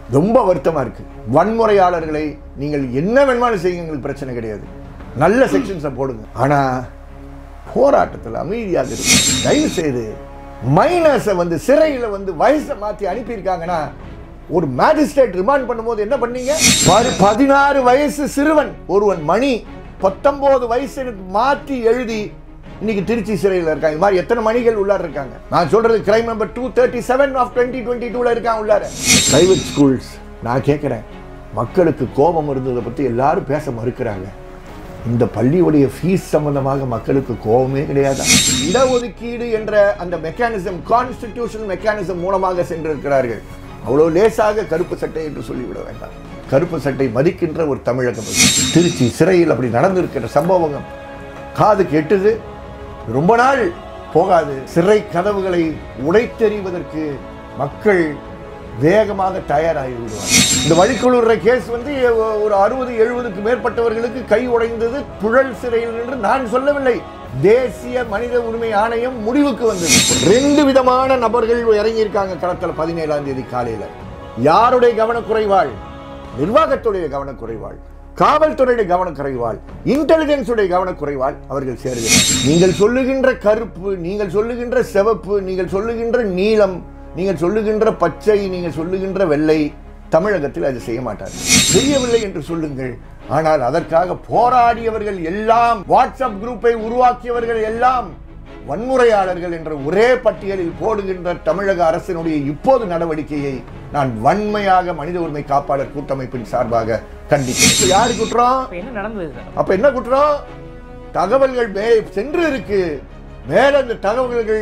ரொம்ப வருத்தமாக இருக்கு வன்முறையாளர்களை நீங்கள் என்ன வேணுமாலும் செய்யுங்க எங்களுக்கு பிரச்சனை கிடையாது நல்ல செக்ஷன்ஸை போடுங்க ஆனால் போராட்டத்தில் அமைதியாக இருக்கு தயவு செய்து மைனஸை வந்து சிறையில் வந்து வயசை மாற்றி அனுப்பியிருக்காங்கன்னா ஒரு மேஜிஸ்ட்ரேட் ரிமாண்ட் பண்ணும்போது என்ன பண்ணீங்க பதி- பதினாறு வயசு சிறுவன் ஒருவன் மணி பத்தொன்பது வயசுக்கு மாற்றி எழுதி இன்னைக்கு திருச்சி சிறையில் இருக்காங்க இது மாதிரி எத்தனை மணிகள் உள்ளார இருக்காங்க நான் சொல்றது crime number two thirty seven of twenty twenty டூல இருக்காங்க உள்ளார பிரைவேட் ஸ்கூல்ஸ் நான் கேட்குறேன் மக்களுக்கு கோபம் இருந்ததை பற்றி எல்லாரும் பேச மறுக்கிறாங்க இந்த பள்ளியுடைய ஃபீஸ் சம்பந்தமாக மக்களுக்கு கோபமே கிடையாது இடஒதுக்கீடு என்ற அந்த மெக்கானிசம் கான்ஸ்டிடியூஷன் மெக்கானிசம் மூலமாக சென்றிருக்கிறார்கள் அவ்வளோ லேசாக கருப்பு சட்டை என்று சொல்லிவிட வேண்டாம் கருப்பு சட்டை மதிக்கின்ற ஒரு தமிழகம் அது. திருச்சி சிறையில் அப்படி நடந்திருக்கிற சம்பவம் காதுக்கு எட்டுது ரொம்ப நாள் போகாது சிறை கதவுகளை உடைத்தெறிவதற்கு மக்கள் வேகமாக தயாராகி விடுவார் இந்த வழிக்குழுற கேஸ் வந்து ஒரு அறுபது எழுபதுக்கு மேற்பட்டவர்களுக்கு கை உடைந்தது புழல் சிறையில் என்று நான் சொல்லவில்லை தேசிய மனித உரிமை ஆணையம் முடிவுக்கு வந்தது ரெண்டு விதமான நபர்கள் இறங்கியிருக்காங்க களத்தில் பதினேழாம் தேதி காலையில யாருடைய கவனக்குறைவாள் நிர்வாகத்துடைய கவனக்குறைவாள் காவல்துறையுடைய கவனக்குறைவாள் இன்டெலிஜென்ஸுடைய கவனக்குறைவாள் அவர்கள் சேருகிறார் நீங்கள் சொல்லுகின்ற கருப்பு நீங்கள் சொல்லுகின்ற சிவப்பு நீங்கள் சொல்லுகின்ற நீலம் நீங்கள் சொல்லுகின்ற பச்சை நீங்கள் சொல்லுகின்ற வெள்ளை தமிழகத்தில் அது செய்ய மாட்டார்கள் செய்யவில்லை என்று சொல்லுங்கள் ஆனால் அதற்காக போராடியவர்கள் எல்லாம் வாட்ஸ்அப் குரூப்பை உருவாக்கியவர்கள் எல்லாம் வன்முறையாளர்கள் என்ற ஒரே பட்டியலில் போடுகின்ற தமிழக அரசினுடைய இப்போது நடவடிக்கையை நான் வன்மையாக மனித உரிமை காப்பாளர் கூட்டமைப்பின் சார்பாக கண்டிக்கிறேன் இப்ப யாரு குற்றம் இப்போ என்ன நடந்தது சார் அப்ப என்ன குற்றம் தகவல்கள் மே சென்று இருக்கு மேல அந்த தகவல்கள்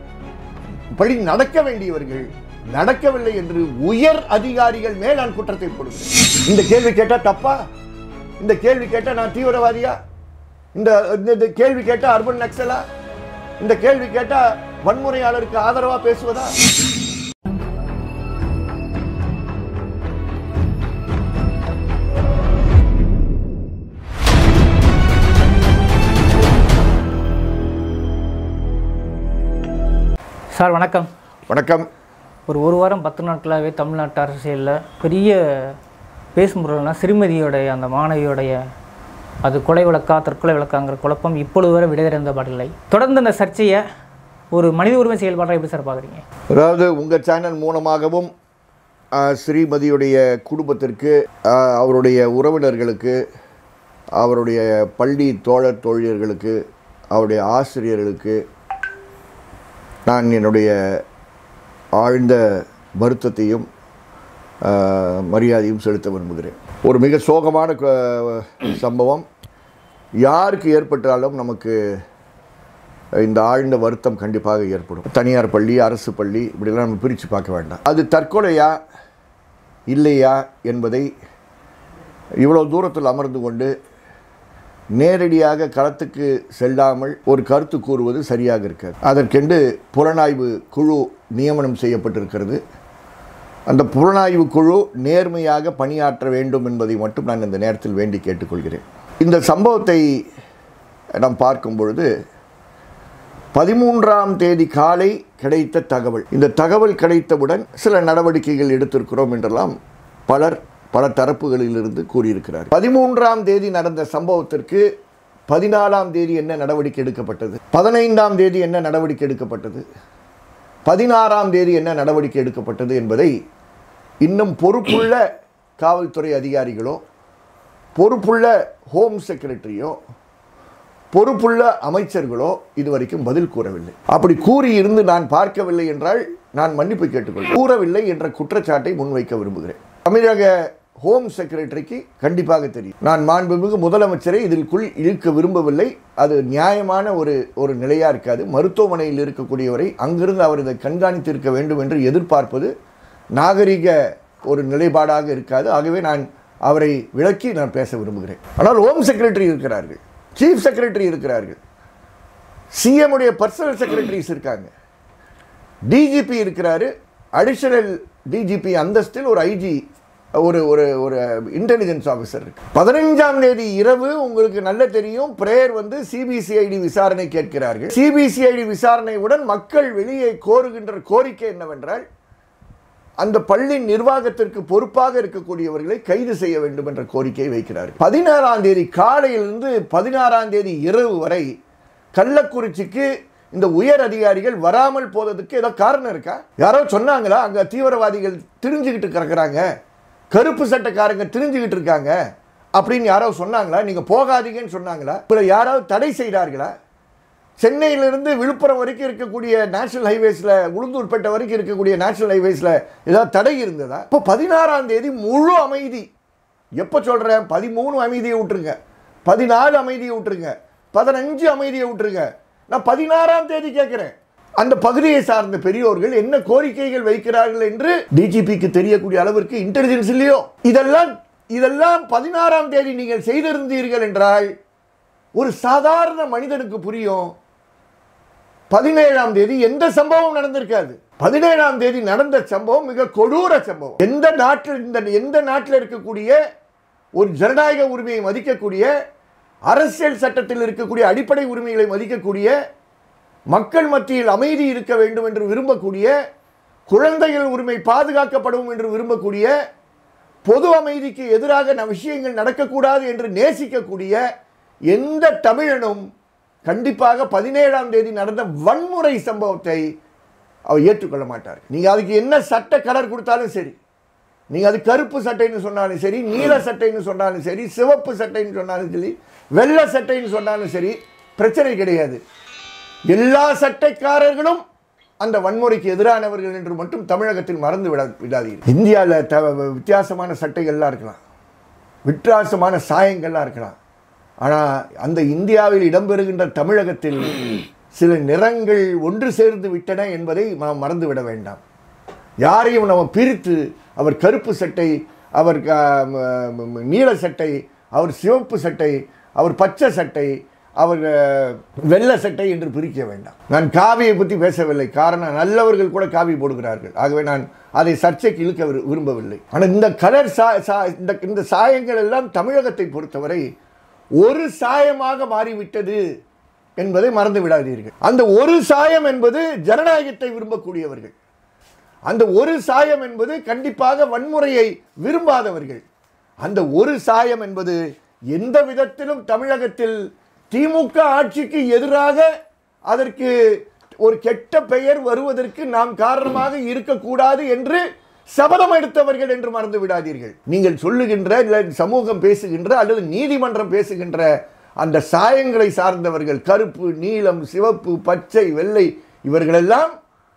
படி நடக்க வேண்டியவர்கள் நடக்கவில்லை என்று உயர் அதிகாரிகள் மேல் நான் குற்றத்தை போடுகிறேன் இந்த கேள்வி கேட்டா தப்பா இந்த கேள்வி கேட்டா நான் தீவிரவாதியா இந்த இந்த- இந்த கேள்வி கேட்டா அர்பன் நக்சலா இந்த கேள்வி கேட்டா வன்முறையாளருக்கு ஆதரவா பேசுவதா சார் வணக்கம் வணக்கம் ஒரு ஒரு வாரம் பத்து நாட்களாகவே தமிழ்நாட்டு அரசியலில் பெரிய பேசுமுறைனா சிறுமதியோடைய அந்த மாணவியோடைய அது கொலை விளக்கா தற்கொலை விளக்காங்கிற குழப்பம் இப்பொழுது வரை விடையடைந்த பாடில்லை தொடர்ந்து இந்த சர்ச்சையை ஒரு மனித உரிமை செயல்பாட்டை எப்படி சார் பார்க்குறீங்க அதாவது உங்கள் சேனல் மூலமாகவும் ஆஹ், ஸ்ரீமதியுடைய குடும்பத்திற்கு ஆஹ், அவருடைய உறவினர்களுக்கு அவருடைய பள்ளி தோழர் தோழியர்களுக்கு அவருடைய ஆசிரியர்களுக்கு நான் என்னுடைய ஆழ்ந்த வருத்தத்தையும் ஆஹ், மரியாதையும் செலுத்த விரும்புகிறேன் ஒரு மிக சோகமான க- சம்பவம் யாருக்கு ஏற்பட்டாலும் நமக்கு இந்த ஆழ்ந்த வருத்தம் கண்டிப்பாக ஏற்படும் தனியார் பள்ளி அரசு பள்ளி இப்படிலாம் நம்ம பிரித்து பார்க்க வேண்டாம் அது தற்கொலையா இல்லையா என்பதை இவ்வளோ தூரத்தில் அமர்ந்து கொண்டு நேரடியாக களத்துக்கு செல்லாமல் ஒரு கருத்து கூறுவது சரியாக இருக்காது அதற்கென்று புலனாய்வு குழு நியமனம் செய்யப்பட்டிருக்கிறது அந்த புலனாய்வு குழு நேர்மையாக பணியாற்ற வேண்டும் என்பதை மட்டும் நான் இந்த நேரத்தில் வேண்டி கேட்டுக்கொள்கிறேன் இந்த சம்பவத்தை நாம் பார்க்கும் பொழுது பதிமூன்றாம் தேதி காலை கிடைத்த தகவல் இந்த தகவல் கிடைத்தவுடன் சில நடவடிக்கைகள் எடுத்திருக்கிறோம் என்றெல்லாம் பலர் பல தரப்புகளிலிருந்து கூறியிருக்கிறார் பதிமூன்றாம் தேதி நடந்த சம்பவத்திற்கு பதினாலாம் தேதி என்ன நடவடிக்கை எடுக்கப்பட்டது பதினைந்தாம் தேதி என்ன நடவடிக்கை எடுக்கப்பட்டது பதினாறாம் தேதி என்ன நடவடிக்கை எடுக்கப்பட்டது என்பதை இன்னும் பொறுப்புள்ள காவல்துறை அதிகாரிகளோ பொறுப்புள்ள ஹோம் செக்ரட்டரியோ பொறுப்புள்ள அமைச்சர்களோ இதுவரைக்கும் பதில் கூறவில்லை அப்படி கூறியிருந்து நான் பார்க்கவில்லை என்றால் நான் மன்னிப்பு கேட்டுக்கொள் கூறவில்லை என்ற குற்றச்சாட்டை முன்வைக்க விரும்புகிறேன் தமிழக ஹோம் செக்ரட்டரிக்கு கண்டிப்பாக தெரியும் நான் மாண்புமிகு முதலமைச்சரை இதற்குள் இழுக்க விரும்பவில்லை அது நியாயமான ஒரு ஒரு நிலையாக இருக்காது மருத்துவமனையில் இருக்கக்கூடியவரை அங்கிருந்து அவர் இதை கண்காணித்திருக்க வேண்டும் என்று எதிர்பார்ப்பது நாகரிக ஒரு நிலைப்பாடாக இருக்காது ஆகவே நான் அவரை விளக்கி நான் பேச விரும்புகிறேன் ஆனால் ஹோம் செக்ரட்டரி இருக்கிறார்கள் சீஃப் செக்ரட்டரி இருக்கிறார்கள் சிஎம் உடைய பர்சனல் செக்ரட்டரிஸ் இருக்காங்க டிஜிபி இருக்கிறாரு அடிஷனல் டிஜிபி அந்தஸ்தில் ஒரு ஐஜி ஒரு ஒரு ஒரு இன்டெலிஜென்ஸ் ஆஃபீஸர் இருக்கு பதினைஞ்சாம் தேதி இரவு உங்களுக்கு நல்ல தெரியும் பிரேயர் வந்து சிபிசிஐடி விசாரணை கேட்கிறார்கள் சிபிசிஐடி விசாரணையுடன் மக்கள் வெளியே கோருகின்ற கோரிக்கை என்னவென்றால் அந்த பள்ளி நிர்வாகத்திற்கு பொறுப்பாக இருக்கக்கூடியவர்களை கைது செய்ய வேண்டும் என்ற கோரிக்கையை வைக்கிறார்கள் பதினாறாம் தேதி காலையிலிருந்து பதினாறாம் தேதி இரவு வரை கள்ளக்குறிச்சிக்கு இந்த உயர் அதிகாரிகள் வராமல் போவதற்கு ஏதோ காரணம் இருக்கா யாரோ சொன்னாங்களா அங்க தீவிரவாதிகள் திரிஞ்சுக்கிட்டு கிடக்குறாங்க கருப்பு சட்டைக்காரங்க திரிஞ்சுக்கிட்டு இருக்காங்க அப்படின்னு யாரோ சொன்னாங்களா நீங்க போகாதீங்கன்னு சொன்னாங்களா இல்லை யாராவது தடை செய்தார்களா சென்னையிலிருந்து விழுப்புரம் வரைக்கும் இருக்கக்கூடிய நேஷனல் ஹைவேஸில் உளுந்தூர்பேட்டை வரைக்கும் இருக்கக்கூடிய நேஷனல் ஹைவேஸில் ஏதாவது தடை இருந்ததா இப்போ பதினாறாம் தேதி முழு அமைதி எப்போ சொல்கிறேன் பதிமூணு அமைதியை விட்டுருங்க பதினாலு அமைதியை விட்டுருங்க பதினஞ்சு அமைதியை விட்டுருங்க நான் பதினாறாம் தேதி கேட்குறேன் அந்த பகுதியை சார்ந்த பெரியோர்கள் என்ன கோரிக்கைகள் வைக்கிறார்கள் என்று டிஜிபிக்கு தெரியக்கூடிய அளவிற்கு இன்டெலிஜென்ஸ் இல்லையோ இதெல்லாம் இதெல்லாம் பதினாறாம் தேதி நீங்கள் செய்திருந்தீர்கள் என்றால் ஒரு சாதாரண மனிதனுக்கு புரியும் பதினேழாம் தேதி எந்த சம்பவம் நடந்திருக்காது பதினேழாம் தேதி நடந்த சம்பவம் மிக கொடூர சம்பவம் எந்த நாட்டில் இந்த எந்த நாட்டில் இருக்கக்கூடிய ஒரு ஜனநாயக உரிமையை மதிக்கக்கூடிய அரசியல் சட்டத்தில் இருக்கக்கூடிய அடிப்படை உரிமைகளை மதிக்கக்கூடிய மக்கள் மத்தியில் அமைதி இருக்க வேண்டும் என்று விரும்பக்கூடிய குழந்தைகள் உரிமை பாதுகாக்கப்படும் என்று விரும்பக்கூடிய பொது அமைதிக்கு எதிராக ந விஷயங்கள் நடக்கக்கூடாது என்று நேசிக்கக்கூடிய எந்த தமிழனும் கண்டிப்பாக பதினேழாம் தேதி நடந்த வன்முறை சம்பவத்தை அவர் ஏற்றுக்கொள்ள மாட்டார் நீங்கள் அதுக்கு என்ன சட்ட கலர் கொடுத்தாலும் சரி நீங்கள் அது கருப்பு சட்டைன்னு சொன்னாலும் சரி நீல சட்டைன்னு சொன்னாலும் சரி சிவப்பு சட்டைன்னு சொன்னாலும் சரி வெள்ளை சட்டைன்னு சொன்னாலும் சரி பிரச்சனை கிடையாது எல்லா சட்டைக்காரர்களும் அந்த வன்முறைக்கு எதிரானவர்கள் என்று மட்டும் தமிழகத்தில் மறந்து விட விடாதீர்கள் இந்தியாவில் த வித்தியாசமான சட்டைகள்லாம் இருக்கலாம் வித்தியாசமான சாயங்கள்லாம் இருக்கலாம் ஆனால் அந்த இந்தியாவில் இடம்பெறுகின்ற தமிழகத்தில் சில நிறங்கள் ஒன்று சேர்ந்து விட்டன என்பதை நாம் மறந்துவிட வேண்டாம் யாரையும் நம்ம பிரித்து அவர் கருப்பு சட்டை அவர் க- ம- ம- நீல சட்டை அவர் சிவப்பு சட்டை அவர் பச்சை சட்டை அவர் அஹ், வெள்ளை சட்டை என்று பிரிக்க வேண்டாம் நான் காவியை பற்றி பேசவில்லை காரணம் நல்லவர்கள் கூட காவி போடுகிறார்கள் ஆகவே நான் அதை சர்ச்சைக்கு இழுக்க விரு- விரும்பவில்லை ஆனால் இந்த கலர் சா சா- இந்த இந்த சாயங்கள் எல்லாம் தமிழகத்தை பொறுத்தவரை ஒரு சாயமாக மாறிவிட்டது என்பதை மறந்து விடாதீர்கள் அந்த ஒரு சாயம் என்பது ஜனநாயகத்தை விரும்பக்கூடியவர்கள் அந்த ஒரு சாயம் என்பது கண்டிப்பாக வன்முறையை விரும்பாதவர்கள் அந்த ஒரு சாயம் என்பது எந்த விதத்திலும் தமிழகத்தில் திமுக ஆட்சிக்கு எதிராக அதற்கு ஒரு கெட்ட பெயர் வருவதற்கு நாம் காரணமாக இருக்கக்கூடாது என்று சபதம் எடுத்தவர்கள் என்று மறந்து விடாதீர்கள் நீங்கள் சொல்லுகின்ற இல்லை சமூகம் பேசுகின்ற அல்லது நீதிமன்றம் பேசுகின்ற அந்த சாயங்களை சார்ந்தவர்கள் கருப்பு நீலம் சிவப்பு பச்சை வெள்ளை இவர்களெல்லாம்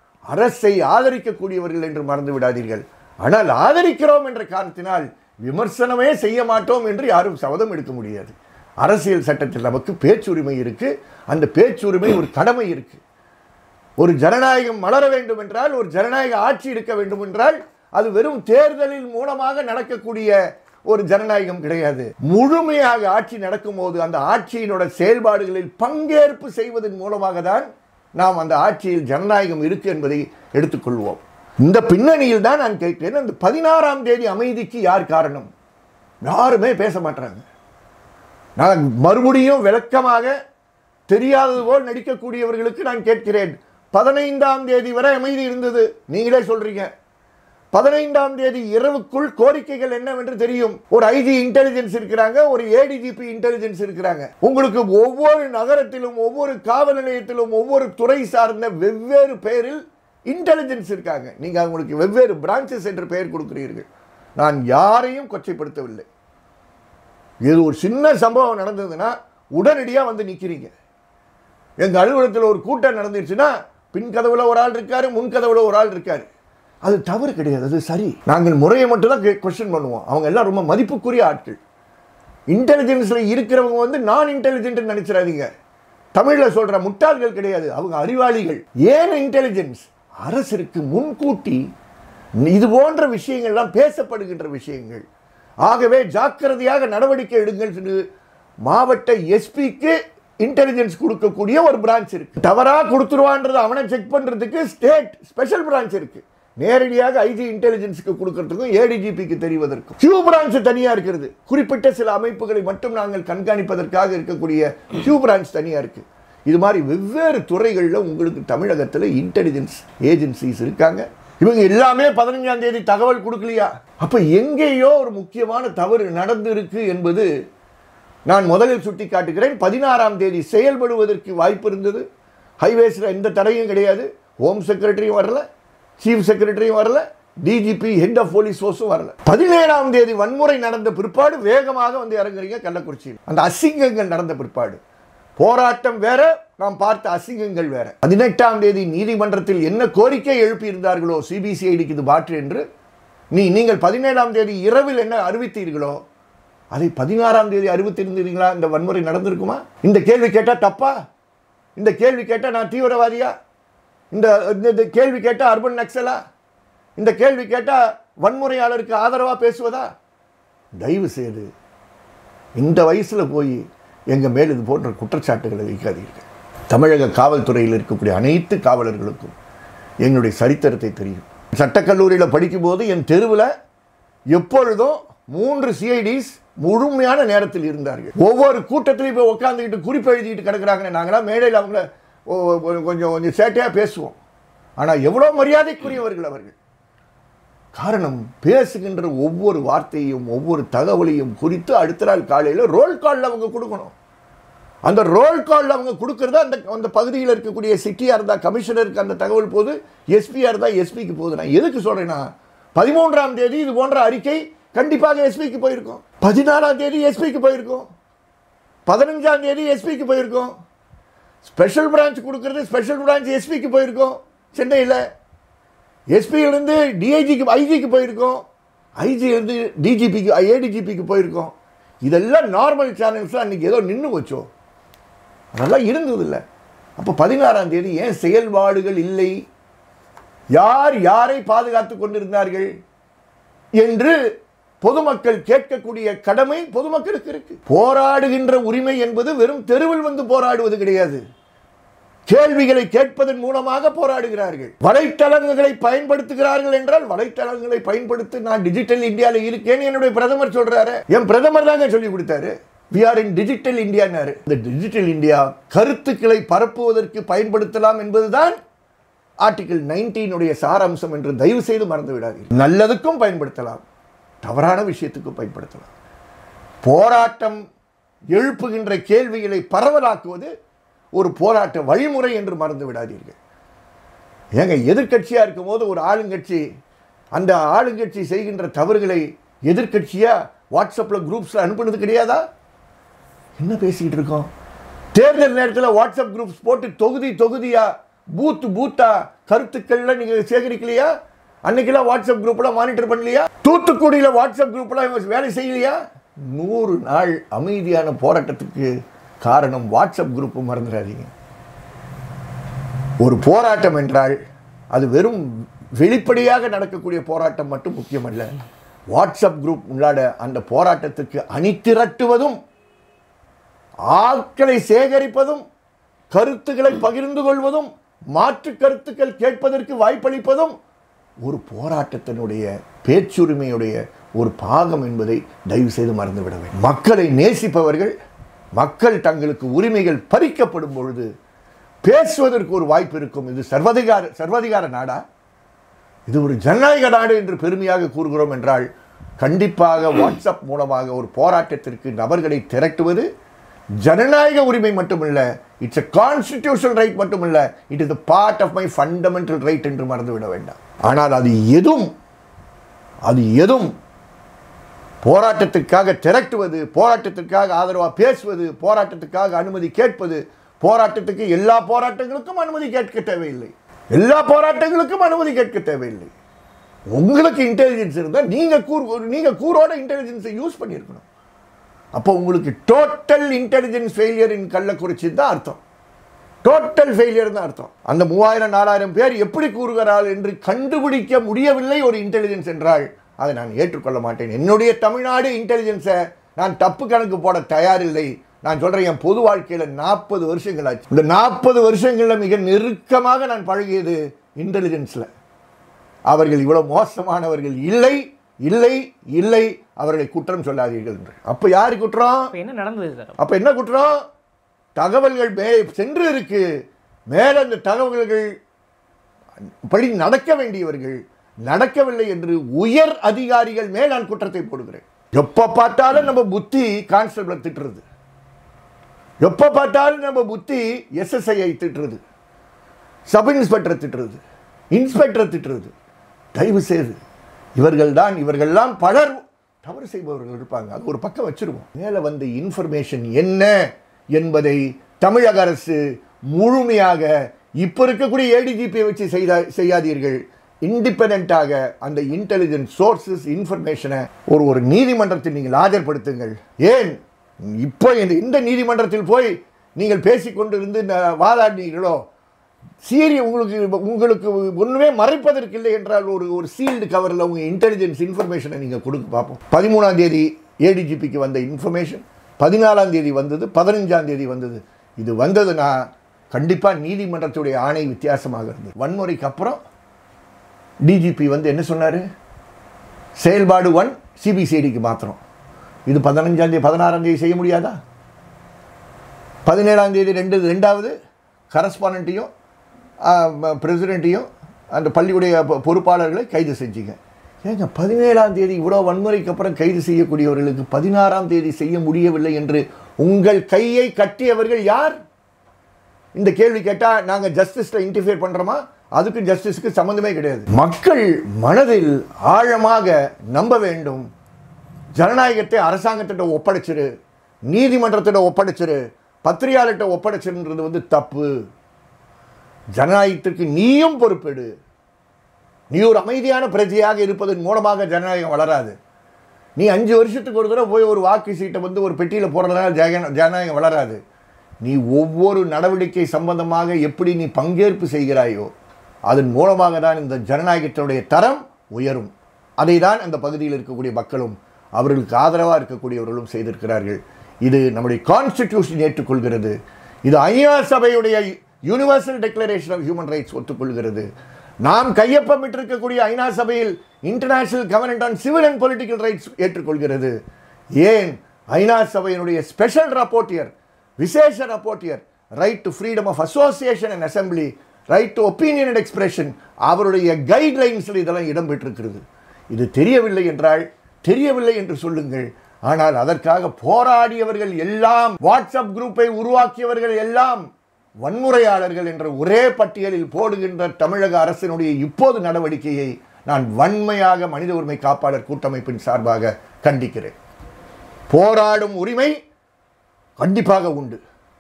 அரசை ஆதரிக்கக்கூடியவர்கள் என்று மறந்து விடாதீர்கள் ஆனால் ஆதரிக்கிறோம் என்ற காரணத்தினால் விமர்சனமே செய்ய மாட்டோம் என்று யாரும் சபதம் எடுக்க முடியாது அரசியல் சட்டத்தில் நமக்கு பேச்சுரிமை இருக்கு அந்த பேச்சுரிமை ஒரு கடமை இருக்கு ஒரு ஜனநாயகம் மலர வேண்டும் என்றால் ஒரு ஜனநாயக ஆட்சி இருக்க வேண்டும் என்றால் அது வெறும் தேர்தலின் மூலமாக நடக்கக்கூடிய ஒரு ஜனநாயகம் கிடையாது முழுமையாக ஆட்சி நடக்கும்போது அந்த ஆட்சியினோட செயல்பாடுகளில் பங்கேற்பு செய்வதன் மூலமாக தான் நாம் அந்த ஆட்சியில் ஜனநாயகம் இருக்கு என்பதை எடுத்துக்கொள்வோம் இந்த பின்னணியில் தான் நான் கேட்கிறேன் அந்த பதினாறாம் தேதி அமைதிக்கு யார் காரணம் யாருமே பேச மாட்டாங்க நான் மறுபடியும் விளக்கமாக தெரியாதது போல் நடிக்கக்கூடியவர்களுக்கு நான் கேட்கிறேன் பதினைந்தாம் தேதி வரை அமைதி இருந்தது நீங்களே சொல்றீங்க பதினைந்தாம் தேதி இரவுக்குள் கோரிக்கைகள் என்னவென்று தெரியும் ஒரு ஐஜி இன்டெலிஜென்ஸ் இருக்கிறாங்க ஒரு ஏடிஜிபி இன்டெலிஜென்ஸ் இருக்கிறாங்க உங்களுக்கு ஒவ்வொரு நகரத்திலும் ஒவ்வொரு காவல் நிலையத்திலும் ஒவ்வொரு துறை சார்ந்த வெவ்வேறு பெயரில் இன்டெலிஜென்ஸ் இருக்காங்க நீங்க அவங்களுக்கு வெவ்வேறு பிரான்ச்சஸ் என்று பெயர் கொடுக்கிறீர்கள் நான் யாரையும் கொச்சைப்படுத்தவில்லை இது ஒரு சின்ன சம்பவம் நடந்ததுன்னா உடனடியாக வந்து நிற்கிறீங்க எங்கள் அலுவலகத்தில் ஒரு கூட்டம் நடந்துருச்சுன்னா பின் கதவுல ஒரு ஆள் இருக்காரு முன் கதவுல ஒரு ஆள் இருக்காரு அது தவறு கிடையாது அது சரி நாங்கள் முறையை மட்டும் தான் கொஸ்டின் பண்ணுவோம் அவங்க எல்லாம் ரொம்ப மதிப்புக்குரிய ஆட்கள் இன்டெலிஜென்ஸில் இருக்கிறவங்க வந்து நான் இன்டெலிஜென்ட் நினைச்சிடாதீங்க தமிழில் சொல்ற முட்டாள்கள் கிடையாது அவங்க அறிவாளிகள் ஏன் இன்டெலிஜென்ஸ் அரசிற்கு முன்கூட்டி இது போன்ற விஷயங்கள்லாம் பேசப்படுகின்ற விஷயங்கள் ஆகவே ஜாக்கிரதையாக நடவடிக்கை எடுங்கள் என்று மாவட்ட எஸ்பிக்கு இன்டெலிஜென்ஸ் கொடுக்கக்கூடிய ஒரு பிரான்ச் இருக்கு தவறா கொடுத்துருவான்றது அவனை செக் பண்றதுக்கு ஸ்டேட் ஸ்பெஷல் பிரான்ச் இருக்கு நேரடியாக ஐஜி இன்டெலிஜென்ஸுக்கு கொடுக்கறதுக்கும் ஏடிஜிபிக்கு தெரிவதற்கும் கியூ பிரான்ச் தனியா இருக்கிறது குறிப்பிட்ட சில அமைப்புகளை மட்டும் நாங்கள் கண்காணிப்பதற்காக இருக்கக்கூடிய கியூ பிரான்ச் தனியா இருக்கு இது மாதிரி வெவ்வேறு துறைகளில் உங்களுக்கு தமிழகத்தில் இன்டெலிஜென்ஸ் ஏஜென்சிஸ் இருக்காங்க இவங்க எல்லாமே பதினஞ்சாம் தேதி தகவல் கொடுக்கலையா அப்ப எங்கேயோ ஒரு முக்கியமான தவறு நடந்திருக்கு என்பது நான் முதலில் சுட்டி காட்டுகிறேன் பதினாறாம் தேதி செயல்படுவதற்கு வாய்ப்பு இருந்தது ஹைவேஸில் எந்த தடையும் கிடையாது ஹோம் செக்ரட்டரியும் வரல சீஃப் செக்ரட்டரியும் வரல டிஜிபி ஹெட் ஆஃப் போலீஸ் ஃபோர்ஸும் வரல பதினேழாம் தேதி வன்முறை நடந்த பிற்பாடு வேகமாக வந்து இறங்குறீங்க கள்ளக்குறிச்சியில் அந்த அசிங்கங்கள் நடந்த பிற்பாடு போராட்டம் வேற நாம் பார்த்த அசிங்கங்கள் வேற பதினெட்டாம் தேதி நீதிமன்றத்தில் என்ன கோரிக்கை எழுப்பி இருந்தார்களோ சிபிசிஐடிக்கு இது மாற்று என்று நீ நீங்கள் பதினேழாம் தேதி இரவில் என்ன அறிவித்தீர்களோ அதை பதினாறாம் தேதி அறிவித்திருந்தீங்களா இந்த வன்முறை நடந்திருக்குமா இந்த கேள்வி கேட்டால் தப்பா இந்த கேள்வி கேட்டால் நான் தீவிரவாதியா இந்த இந்த- இந்த கேள்வி கேட்டால் அர்பன் நக்சலா இந்த கேள்வி கேட்டால் வன்முறையாளருக்கு ஆதரவாக பேசுவதா தயவு செய்து இந்த வயசில் போய் எங்கள் மேல் இது போன்ற குற்றச்சாட்டுகளை வைக்காதீர்கள் தமிழக காவல்துறையில் இருக்கக்கூடிய அனைத்து காவலர்களுக்கும் எங்களுடைய சரித்திரத்தை தெரியும் சட்டக்கல்லூரியில் படிக்கும்போது என் தெருவில் எப்பொழுதும் மூன்று சிஐடிஸ் முழுமையான நேரத்தில் இருந்தார்கள் ஒவ்வொரு கூட்டத்திலையும் போய் உட்காந்துக்கிட்டு குறிப்பு எழுதிட்டு கிடக்குறாங்கன்னு நாங்களாம் மேடையில் அவங்கள ஒ- ஒ- கொஞ்சம் கொஞ்சம் சேட்டையாக பேசுவோம் ஆனால் எவ்வளோ மரியாதைக்குரியவர்கள் அவர்கள் காரணம் பேசுகின்ற ஒவ்வொரு வார்த்தையும் ஒவ்வொரு தகவலையும் குறித்து அடுத்த நாள் காலையில் ரோல் காலில் அவங்க கொடுக்கணும் அந்த ரோல் காலில் அவங்க கொடுக்கறது அந்த அந்த பகுதியில் இருக்கக்கூடிய சிட்டியாக இருந்தால் கமிஷனருக்கு அந்த தகவல் போகுது எஸ்பியாக இருந்தால் எஸ்பிக்கு போகுது நான் எதுக்கு சொல்கிறேன்னா பதிமூன்றாம் தேதி இது போன்ற அறிக்கை கண்டிப்பாக எஸ்பிக்கு போயிருக்கும் பதினாறாம் தேதி எஸ்பிக்கு போயிருக்கும் பதினஞ்சாம் தேதி எஸ்பிக்கு போயிருக்கும் ஸ்பெஷல் பிரான்ச் கொடுக்கறது ஸ்பெஷல் பிரான்ச் எஸ்பிக்கு போயிருக்கும் சென்னையில் எஸ்பியிலிருந்து டிஐஜிக்கு ஐஜிக்கு போயிருக்கோம் ஐஜியிலிருந்து டிஜிபிக்கு ஏடிஜிபிக்கு போயிருக்கோம் இதெல்லாம் நார்மல் சேனல்ஸ் அன்றைக்கி ஏதோ நின்று போச்சோ அதெல்லாம் இருந்தது இல்லை அப்போ பதினாறாம் தேதி ஏன் செயல்பாடுகள் இல்லை யார் யாரை பாதுகாத்து கொண்டிருந்தார்கள் என்று பொதுமக்கள் கேட்கக்கூடிய கடமை பொதுமக்களுக்கு இருக்கு போராடுகின்ற உரிமை என்பது வெறும் தெருவில் வந்து போராடுவது கிடையாது கேள்விகளை கேட்பதன் மூலமாக போராடுகிறார்கள் வலைத்தளங்களை பயன்படுத்துகிறார்கள் என்றால் வலைத்தளங்களை பயன்படுத்தி நான் டிஜிட்டல் இந்தியாவில் இருக்கேன்னு என்னுடைய பிரதமர் சொல்றாரு என் பிரதமர் தாங்க சொல்லி கொடுத்தாரு வி ஆர் இன் டிஜிட்டல் இந்தியான்னாரு இந்த டிஜிட்டல் இந்தியா கருத்துக்களை பரப்புவதற்கு பயன்படுத்தலாம் என்பதுதான் ஆர்டிகிள் நைன்டீனுடைய சாராம்சம் என்று தயவு செய்து மறந்து விடாதீர்கள் நல்லதுக்கும் பயன்படுத்தலாம் தவறான விஷயத்துக்கும் பயன்படுத்தலாம் போராட்டம் எழுப்புகின்ற கேள்விகளை பரவலாக்குவது ஒரு போராட்ட வழிமுறை என்று மறந்து விடாதீர்கள் ஏங்க எதிர்க்கட்சியாக இருக்கும்போது ஒரு ஆளுங்கட்சி அந்த ஆளுங்கட்சி செய்கின்ற தவறுகளை எதிர்க்கட்சியாக வாட்ஸ்அப்பில் குரூப்ஸில் அனுப்புனது கிடையாதா என்ன பேசிக்கிட்டு இருக்கோம் தேர்தல் நேரத்தில் வாட்ஸ்அப் குரூப்ஸ் போட்டு தொகுதி தொகுதியா பூத்து பூத்தா கருத்துக்கள்ல நீங்க சேகரிக்கலையா அன்னைக்கெல்லாம் வாட்ஸ்அப் குரூப்லாம் மானிட்டர் பண்ணலையா தூத்துக்குடியில் வாட்ஸ்அப் குரூப்லாம் இவங்க வேலை செய்யலையா நூறு நாள் அமைதியான போராட்டத்துக்கு காரணம் வாட்ஸ்அப் குரூப் மறந்துடாதீங்க ஒரு போராட்டம் என்றால் அது வெறும் வெளிப்படையாக நடக்கக்கூடிய போராட்டம் மட்டும் முக்கியமல்ல வாட்ஸ்அப் குரூப் உள்ளாட அந்த போராட்டத்துக்கு அணி திரட்டுவதும் ஆட்களை சேகரிப்பதும் கருத்துக்களை பகிர்ந்து கொள்வதும் மாற்று கருத்துக்கள் கேட்பதற்கு வாய்ப்பளிப்பதும் ஒரு போராட்டத்தினுடைய பேச்சுரிமையுடைய ஒரு பாகம் என்பதை தயவு செய்து மறந்துவிட வேண்டும் மக்களை நேசிப்பவர்கள் மக்கள் தங்களுக்கு உரிமைகள் பறிக்கப்படும் பொழுது பேசுவதற்கு ஒரு வாய்ப்பு இருக்கும் இது சர்வதிகார சர்வாதிகார நாடா இது ஒரு ஜனநாயக நாடு என்று பெருமையாக கூறுகிறோம் என்றால் கண்டிப்பாக வாட்ஸ்அப் மூலமாக ஒரு போராட்டத்திற்கு நபர்களை திரட்டுவது ஜனநாயக உரிமை மட்டுமல்ல இட்ஸ் a கான்ஸ்டிடியூஷனல் ரைட் மட்டுமல்ல it is the part of my fundamental right என்று மறந்துவிட வேண்டாம் ஆனால் அது எதுவும் அது எதுவும் போராட்டத்துக்காக திரட்டுவது போராட்டத்திற்காக ஆதரவாக பேசுவது போராட்டத்துக்காக அனுமதி கேட்பது போராட்டத்துக்கு எல்லா போராட்டங்களுக்கும் அனுமதி கேட்க தேவையில்லை எல்லா போராட்டங்களுக்கும் அனுமதி கேட்க தேவையில்லை உங்களுக்கு இன்டெலிஜென்ஸ் இருந்தால் நீங்கள் கூர் நீங்கள் கூரோட இன்டெலிஜென்ஸை யூஸ் பண்ணியிருக்கணும் அப்போ உங்களுக்கு total intelligence failure in Kallakurichi தான் அர்த்தம் டோட்டல் ஃபெயிலியர் தான் அர்த்தம் அந்த மூவாயிரம் நாலாயிரம் பேர் எப்படி கூறுகிறார்கள் என்று கண்டுபிடிக்க முடியவில்லை ஒரு இன்டெலிஜென்ஸ் என்றால் அதை நான் ஏற்றுக்கொள்ள மாட்டேன் என்னுடைய தமிழ்நாடு இன்டெலிஜென்ஸை நான் தப்பு கணக்கு போட தயாரில்லை நான் சொல்கிறேன் என் பொது வாழ்க்கையில் நாற்பது வருஷங்கள் ஆச்சு இந்த நாற்பது வருஷங்களில் மிக நெருக்கமாக நான் பழகியது இன்டெலிஜென்ஸில் அவர்கள் இவ்வளவு மோசமானவர்கள் இல்லை இல்லை இல்லை அவர்களை குற்றம் சொல்லாதீர்கள் என்று அப்போ யாரு குற்றம் இப்போ என்ன நடந்தது சார் அப்ப என்ன குற்றம் தகவல்கள் மே சென்று இருக்கு மேல அந்த தகவல்கள் படி நடக்க வேண்டியவர்கள் நடக்கவில்லை என்று உயர் அதிகாரிகள் மேல் நான் குற்றத்தை போடுகிறேன் எப்ப பார்த்தாலும் நம்ம புத்தி கான்ஸ்டபிள் திட்டுறது எப்ப பார்த்தாலும் நம்ம புத்தி எஸ்எஸ்ஐயை திட்டுறது சப் இன்ஸ்பெக்டர் திட்டுறது இன்ஸ்பெக்டர் திட்டுறது தயவு செய்து இவர்கள் தான் இவர்கள்லாம் பலர் தவறு செய்பவர்கள் இருப்பாங்க அது ஒரு பக்கம் வச்சிருவோம் மேலே வந்த இன்ஃபர்மேஷன் என்ன என்பதை தமிழக அரசு முழுமையாக இப்போ இருக்கக்கூடிய ஏடிஜிபியை வச்சு செய்தா செய்யாதீர்கள் இண்டிபெண்ட்டாக அந்த இன்டெலிஜென்ட் சோர்சஸ் இன்ஃபர்மேஷனை ஒரு ஒரு நீதிமன்றத்தில் நீங்கள் ஆஜர்படுத்துங்கள் ஏன் இப்போ இந்த இந்த நீதிமன்றத்தில் போய் நீங்கள் பேசிக்கொண்டு இருந்து ந- வாதாடினீர்களோ சீரிய உங்களுக்கு உங்களுக்கு ஒன்றுமே மறைப்பதற்கு இல்லை என்றால் ஒரு ஒரு சீல்டு கவரில் உங்கள் இன்டெலிஜென்ஸ் இன்ஃபர்மேஷனை நீங்கள் கொடுக்க பார்ப்போம் பதிமூணாம் தேதி ஏடிஜிபிக்கு வந்த இன்ஃபர்மேஷன் பதினாலாம் தேதி வந்தது பதினஞ்சாம் தேதி வந்தது இது வந்ததுன்னா கண்டிப்பாக நீதிமன்றத்துடைய ஆணை வித்தியாசமாக இருந்தது வன்முறைக்கு அப்புறம் டிஜிபி வந்து என்ன சொன்னார் செயல்பாடு ஒன் சிபிசிஐடிக்கு மாத்திரம் இது பதினஞ்சாம் தேதி பதினாறாம் தேதி செய்ய முடியாதா பதினேழாம் தேதி ரெண்டு ரெண்டாவது கரஸ்பாண்ட்டையும் பிரசிடெண்ட்டையும் அந்த பள்ளியுடைய பொ- பொறுப்பாளர்களை கைது செஞ்சீங்க ஏங்க பதினேழாம் தேதி இவ்வளோ வன்முறைக்கு அப்புறம் கைது செய்யக்கூடியவர்களுக்கு பதினாறாம் தேதி செய்ய முடியவில்லை என்று உங்கள் கையை கட்டியவர்கள் யார் இந்த கேள்வி கேட்டால் நாங்கள் ஜஸ்டிஸில் இன்டர்ஃபியர் பண்ணுறோமா அதுக்கு ஜஸ்டிஸுக்கு சம்மந்தமே கிடையாது மக்கள் மனதில் ஆழமாக நம்ப வேண்டும் ஜனநாயகத்தை அரசாங்கத்திட்ட ஒப்படைச்சிரு நீதிமன்றத்திட்ட ஒப்படைச்சிரு பத்திரிகையாளர்கிட்ட ஒப்படைச்சிருன்றது வந்து தப்பு ஜனநாயகத்திற்கு நீயும் பொறுப்பெடு நீ ஒரு அமைதியான பிரஜையாக இருப்பதன் மூலமாக ஜனநாயகம் வளராது நீ அஞ்சு வருஷத்துக்கு ஒரு தடவை போய் ஒரு வாக்கு சீட்டை வந்து ஒரு பெட்டியில் போடுறதுனால ஜெகன் ஜனநாயகம் வளராது நீ ஒவ்வொரு நடவடிக்கை சம்பந்தமாக எப்படி நீ பங்கேற்பு செய்கிறாயோ அதன் மூலமாக தான் இந்த ஜனநாயகத்தினுடைய தரம் உயரும் அதை தான் அந்த பகுதியில் இருக்கக்கூடிய மக்களும் அவர்களுக்கு ஆதரவாக இருக்கக்கூடியவர்களும் செய்திருக்கிறார்கள் இது நம்முடைய கான்ஸ்டிடியூஷன் ஏற்றுக்கொள்கிறது இது ஐநா சபையுடைய universal declaration of human rights ஒத்துக்கொள்கிறது நாம் கையொப்பமிட்டிருக்கக்கூடிய ஐநா சபையில் international covenant on civil and political rights ஏற்றுக்கொள்கிறது ஏன் ஐநா சபையினுடைய ஸ்பெஷல் ரப்போர்ட்டியர் விசேஷ rapporteur right to freedom of association and assembly right to opinion and expression அவருடைய கைட்லைன்ஸில் இதெல்லாம் இடம்பெற்றிருக்கிறது இது தெரியவில்லை என்றால் தெரியவில்லை என்று சொல்லுங்கள் ஆனால் அதற்காக போராடியவர்கள் எல்லாம் வாட்ஸ்அப் குரூப்பை உருவாக்கியவர்கள் எல்லாம் வன்முறையாளர்கள் என்ற ஒரே பட்டியலில் போடுகின்ற தமிழக அரசினுடைய இப்போது நடவடிக்கையை நான் வன்மையாக மனித உரிமை காப்பாளர் கூட்டமைப்பின் சார்பாக கண்டிக்கிறேன் போராடும் உரிமை கண்டிப்பாக உண்டு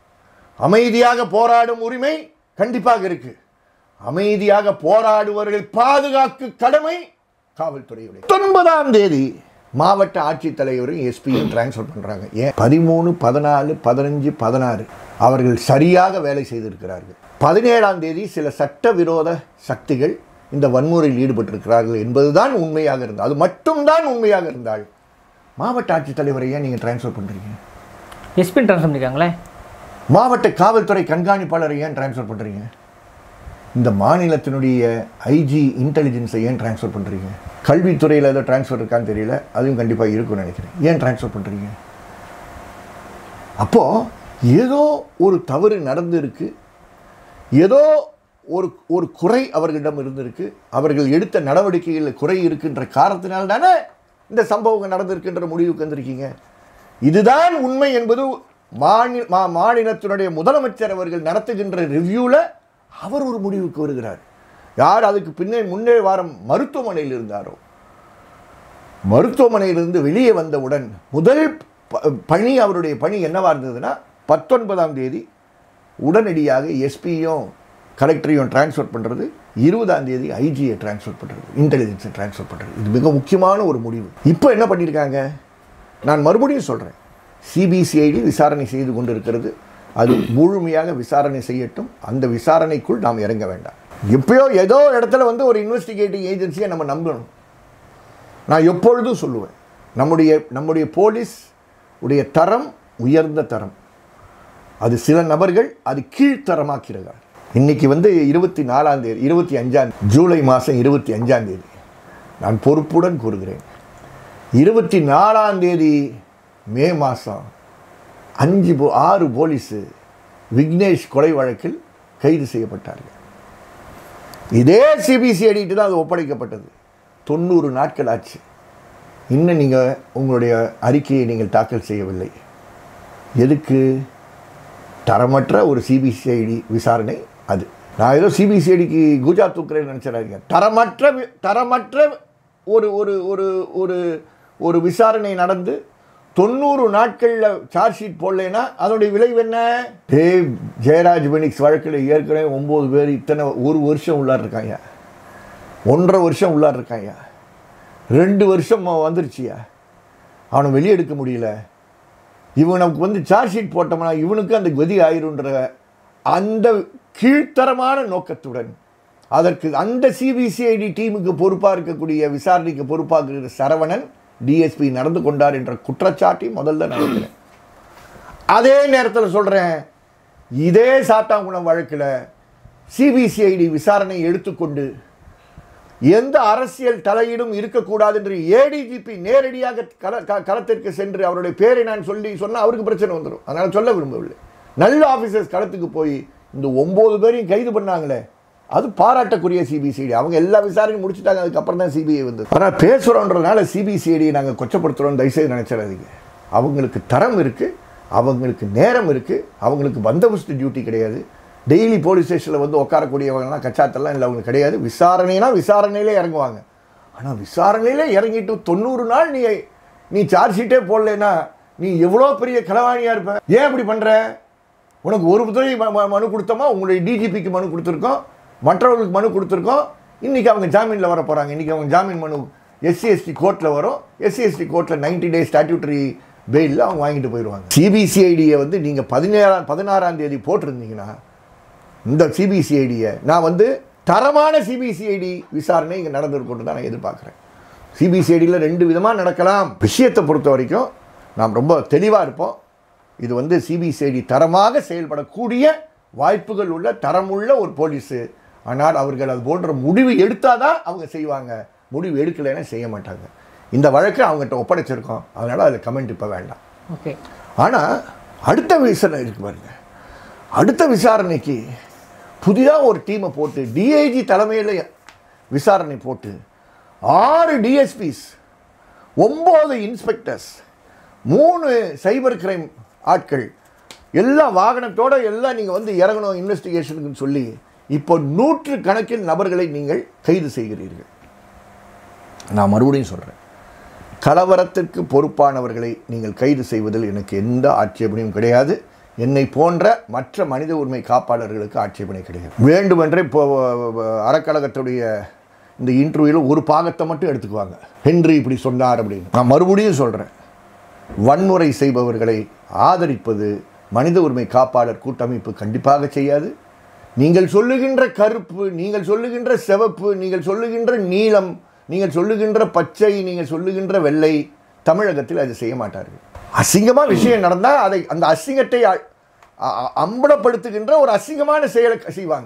அமைதியாக போராடும் உரிமை கண்டிப்பாக இருக்கு அமைதியாக போராடுவர்களை பாதுகாக்கு கடமை காவல்துறையுடைய பத்தொன்பதாம் தேதி மாவட்ட ஆட்சித்தலைவரும் எஸ்பியும் டிரான்ஸ்ஃபர் பண்றாங்க ஏன் பதிமூணு பதினாலு பதினஞ்சு பதினாறு அவர்கள் சரியாக வேலை செய்திருக்கிறார்கள் பதினேழாம் தேதி சில சட்டவிரோத சக்திகள் இந்த வன்முறையில் ஈடுபட்டிருக்கிறார்கள் என்பதுதான் உண்மையாக இருந்தால் அது மட்டும்தான் உண்மையாக இருந்தால் மாவட்ட ஆட்சித்தலைவரை ஏன் நீங்கள் டிரான்ஸ்ஃபர் பண்ணுறீங்க எஸ்பின் ட்ரான்ஸ்ஃபர் பண்ணியிருக்காங்களே மாவட்ட காவல்துறை கண்காணிப்பாளரை ஏன் டிரான்ஸ்ஃபர் பண்ணுறீங்க இந்த மாநிலத்தினுடைய ஐஜி இன்டெலிஜென்ஸை ஏன் டிரான்ஸ்ஃபர் பண்ணுறீங்க கல்வித்துறையில் ஏதோ டிரான்ஸ்ஃபர் இருக்கான்னு தெரியல அதுவும் கண்டிப்பாக இருக்கும்னு நினைக்கிறேன் ஏன் டிரான்ஸ்ஃபர் பண்ணுறீங்க அப்போது ஏதோ ஒரு தவறு நடந்திருக்கு ஏதோ ஒரு ஒரு குறை அவர்களிடம் இருந்திருக்கு அவர்கள் எடுத்த நடவடிக்கைகளில் குறை இருக்கின்ற காரணத்தினால் தானே இந்த சம்பவங்கள் நடந்திருக்கின்ற முடிவுக்கு வந்திருக்கீங்க இதுதான் உண்மை என்பது மாநில மா மாநிலத்தினுடைய முதலமைச்சர் அவர்கள் நடத்துகின்ற ரிவ்யூவில் அவர் ஒரு முடிவுக்கு வருகிறார் யார் அதுக்கு பின்னே முன்னே வாரம் மருத்துவமனையில் இருந்தாரோ மருத்துவமனையிலிருந்து வெளியே வந்தவுடன் முதல் ப- பணி அவருடைய பணி என்னவா இருந்ததுன்னா பத்தொன்பதாம் தேதி உடனடியாக எஸ்பியும் கலெக்டரையும் டிரான்ஸ்ஃபர் பண்ணுறது இருபதாம் தேதி ஐஜியை டிரான்ஸ்ஃபர் பண்ணுறது இன்டெலிஜென்ஸை டிரான்ஸ்ஃபர் பண்ணுறது இது மிக முக்கியமான ஒரு முடிவு இப்போ என்ன பண்ணியிருக்காங்க நான் மறுபடியும் சொல்கிறேன் சிபிசிஐடி விசாரணை செய்து கொண்டிருக்கிறது அது முழுமையாக விசாரணை செய்யட்டும் அந்த விசாரணைக்குள் நாம் இறங்க வேண்டாம் எப்பயோ ஏதோ இடத்துல வந்து ஒரு இன்வெஸ்டிகேட்டிங் ஏஜென்சியை நம்ம நம்பணும் நான் எப்பொழுதும் சொல்லுவேன் நம்முடைய நம்முடைய போலீஸ் உடைய தரம் உயர்ந்த தரம் அது சில நபர்கள் அது கீழ்த்தரமாக்கிறார்கள் இன்னைக்கு வந்து இருபத்தி நாலாம் தேதி இருபத்தி அஞ்சாம் ஜூலை மாதம் இருபத்தி அஞ்சாம் தேதி நான் பொறுப்புடன் கூறுகிறேன் இருபத்தி நாலாம் தேதி மே மாதம் அஞ்சு போ- ஆறு போலீஸு விக்னேஷ் கொலை வழக்கில் கைது செய்யப்பட்டார்கள் இதே சிபிசிஐடிட்டு தான் அது ஒப்படைக்கப்பட்டது தொண்ணூறு நாட்கள் ஆச்சு இன்னும் நீங்கள் உங்களுடைய அறிக்கையை நீங்கள் தாக்கல் செய்யவில்லை எதுக்கு தரமற்ற ஒரு சிபிசிஐடி விசாரணை அது நான் ஏதோ சிபிசிஐடிக்கு குஜா தூக்குறேன்னு நினச்சிடாதீங்க தரமற்ற வி- தரமற்ற ஒரு ஒரு ஒரு ஒரு ஒரு விசாரணை நடந்து தொண்ணூறு நாட்களில் சார்ஜ் ஷீட் போடலைன்னா அதனுடைய விளைவு என்ன டே ஜெயராஜ் பெனிக்ஸ் வழக்கில் ஏற்கனவே ஒம்பது பேர் இத்தனை ஒரு வருஷம் உள்ளார் இருக்காங்க ஒன்றரை வருஷம் உள்ளார் இருக்காங்க ரெண்டு வருஷம் வந்துருச்சியா அவனை வெளியே எடுக்க முடியல இவனுக்கு வந்து சார்ஜ் ஷீட் போட்டோம்னா இவனுக்கு அந்த கதி ஆயிருன்ற அந்த கீழ்த்தரமான நோக்கத்துடன் அதற்கு அந்த சிபிசிஐடி டீமுக்கு பொறுப்பாக இருக்கக்கூடிய விசாரணைக்கு பொறுப்பாக இருக்கிற சரவணன் டிஎஸ்பி நடந்து கொண்டார் என்ற குற்றச்சாட்டை முதல்ல நடக்கிறேன் அதே நேரத்தில் சொல்கிறேன் இதே சாத்தாங்குளம் வழக்கில் சிபிசிஐடி விசாரணை எடுத்துக்கொண்டு எந்த அரசியல் தலையீடும் இருக்கக்கூடாது என்று ஏடிஜிபி நேரடியாக கள க- களத்திற்கு சென்று அவருடைய பேரை நான் சொல்லி சொன்னால் அவருக்கு பிரச்சனை வந்துடும் அதனால் சொல்ல விரும்பவில்லை நல்ல ஆஃபீஸர்ஸ் களத்துக்கு போய் இந்த ஒம்பது பேரையும் கைது பண்ணாங்களே அது பாராட்டக்கூடிய சிபிசிஐடி அவங்க எல்லா விசாரணையும் முடிச்சுட்டாங்க அதுக்கப்புறம் தான் சிபிஐ வந்து ஆனால் பேசுகிறோன்றதுனால சிபிசிஐடியை நாங்கள் கொச்சப்படுத்துகிறோம் தயவுசெய்து நினச்சிடாதீங்க அவங்களுக்கு தரம் இருக்குது அவங்களுக்கு நேரம் இருக்குது அவங்களுக்கு பந்தோபஸ்து டியூட்டி கிடையாது டெய்லி போலீஸ் ஸ்டேஷனில் வந்து உட்காரக்கூடியவங்கலாம் கச்சாத்தெல்லாம் இல்லை அவங்க கிடையாது விசாரணைனா விசாரணையிலே இறங்குவாங்க ஆனால் விசாரணையிலே இறங்கிட்டு தொண்ணூறு நாள் நீ நீ சார்ஜ் ஷீட்டே போடலைன்னா நீ எவ்வளோ பெரிய களவாணியாக இருப்ப ஏன் இப்படி பண்ணுற உனக்கு ஒரு துறை ம- ம- மனு கொடுத்தோமா உங்களுடைய டிஜிபிக்கு மனு கொடுத்துருக்கோம் மற்றவர்களுக்கு மனு கொடுத்துருக்கோம் இன்றைக்கி அவங்க ஜாமீனில் வர போகிறாங்க இன்றைக்கி அவங்க ஜாமீன் மனு எஸ்சி எஸ்டி கோர்ட்டில் வரும் எஸ்சி எஸ்டி கோர்ட்டில் நைன்டி டேஸ் ஸ்டாட்யூட்டரி பெயிலில் அவங்க வாங்கிட்டு போயிடுவாங்க சிபிசிஐடியை வந்து நீங்கள் பதினேழாம் பதினாறாம் தேதி போட்டிருந்தீங்கன்னா இந்த சிபிசிஐடியை நான் வந்து தரமான சிபிசிஐடி விசாரணை இங்கே நடந்திருக்கும்னு தான் நான் எதிர்பார்க்குறேன் சிபிசிஐடியில் ரெண்டு விதமாக நடக்கலாம் விஷயத்தை பொறுத்த வரைக்கும் நாம் ரொம்ப தெளிவாக இருப்போம் இது வந்து சிபிசிஐடி தரமாக செயல்படக்கூடிய வாய்ப்புகள் உள்ள தரமுள்ள ஒரு போலீஸு ஆனால் அவர்கள் அது போன்ற முடிவு எடுத்தால் தான் அவங்க செய்வாங்க முடிவு எடுக்கலைன்னா செய்ய மாட்டாங்க இந்த வழக்கை அவங்ககிட்ட ஒப்படைச்சிருக்கோம் அதனால் அதில் கமெண்ட் இப்போ வேண்டாம் ஓகே ஆனால் அடுத்த விசாரணை இருக்கு பாருங்க அடுத்த விசாரணைக்கு புதிதாக ஒரு டீமை போட்டு டிஐஜி தலைமையில் விசாரணை போட்டு ஆறு டிஎஸ்பிஸ் ஒம்பது இன்ஸ்பெக்டர்ஸ் மூணு சைபர் கிரைம் ஆட்கள் எல்லாம் வாகனத்தோட எல்லாம் நீங்கள் வந்து இறங்கணும் இன்வெஸ்டிகேஷனுக்குன்னு சொல்லி இப்போ நூற்று கணக்கில் நபர்களை நீங்கள் கைது செய்கிறீர்கள் நான் மறுபடியும் சொல்கிறேன் கலவரத்திற்கு பொறுப்பானவர்களை நீங்கள் கைது செய்வதில் எனக்கு எந்த ஆட்சேபனையும் கிடையாது என்னை போன்ற மற்ற மனித உரிமை காப்பாளர்களுக்கு ஆட்சேபனை கிடையாது வேண்டுமென்றே இப்போ அறக்கழகத்துடைய இந்த இன்டர்வியூவில் ஒரு பாகத்தை மட்டும் எடுத்துக்குவாங்க ஹென்றி இப்படி சொன்னார் அப்படின்னு நான் மறுபடியும் சொல்கிறேன் வன்முறை செய்பவர்களை ஆதரிப்பது மனித உரிமை காப்பாளர் கூட்டமைப்பு கண்டிப்பாக செய்யாது நீங்கள் சொல்லுகின்ற கருப்பு நீங்கள் சொல்லுகின்ற சிவப்பு நீங்கள் சொல்லுகின்ற நீலம் நீங்கள் சொல்லுகின்ற பச்சை நீங்கள் சொல்லுகின்ற வெள்ளை தமிழகத்தில் அது செய்ய மாட்டார்கள் அசிங்கமாக விஷயம் நடந்தால் அதை அந்த அசிங்கத்தை அ- அ- அம்பலப்படுத்துகின்ற ஒரு அசிங்கமான செயலை செய்வாங்க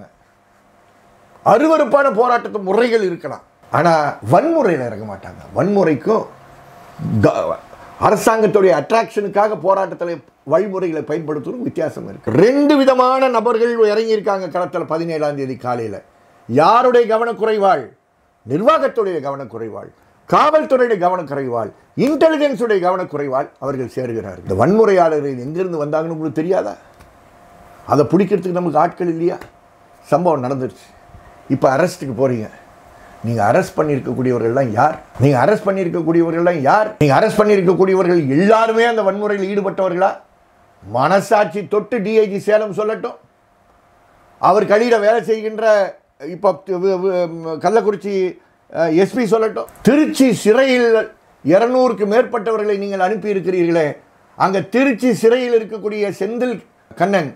அருவருப்பான போராட்டத்து முறைகள் இருக்கலாம் ஆனால் வன்முறையில் இறங்க மாட்டாங்க வன்முறைக்கும் க- அரசாங்கத்துடைய அட்ராக்ஷனுக்காக போராட்டத்தில் வழிமுறைகளை பயன்படுத்துவதும் வித்தியாசம் இருக்கு ரெண்டு விதமான நபர்கள் இறங்கியிருக்காங்க களத்தில் பதினேழாம் தேதி காலையில் யாருடைய கவனக்குறைவாள் நிர்வாகத்துடைய கவனக்குறைவாள் காவல்துறையுடைய கவனக்குறைவாள் இன்டெலிஜென்ஸுடைய கவனக்குறைவாள் அவர்கள் சேருகிறார்கள் இந்த வன்முறையாளர்கள் எங்கிருந்து வந்தாங்கன்னு உங்களுக்கு தெரியாதா அதை பிடிக்கிறதுக்கு நமக்கு ஆட்கள் இல்லையா சம்பவம் நடந்துருச்சு இப்போ அரெஸ்ட்டுக்கு போகிறீங்க நீங்கள் அரெஸ்ட் பண்ணியிருக்கக்கூடியவர்கள்லாம் யார் நீங்கள் அரெஸ்ட் பண்ணியிருக்கக்கூடியவர்கள்லாம் யார் நீங்கள் அரெஸ்ட் பண்ணியிருக்கக்கூடியவர்கள் எல்லாருமே அந்த வன்முறையில் ஈடுபட்டவர்களா மனசாட்சி தொட்டு டிஐஜி சேலம் சொல்லட்டும் அவர் கடியில் வேலை செய்கின்ற இப்போ வி- வி- கள்ளக்குறிச்சி எஸ்பி சொல்லட்டும் திருச்சி சிறையில் இருநூறுக்கு மேற்பட்டவர்களை நீங்கள் அனுப்பி இருக்கிறீர்களே அங்கே திருச்சி சிறையில் இருக்கக்கூடிய செந்தில் கண்ணன்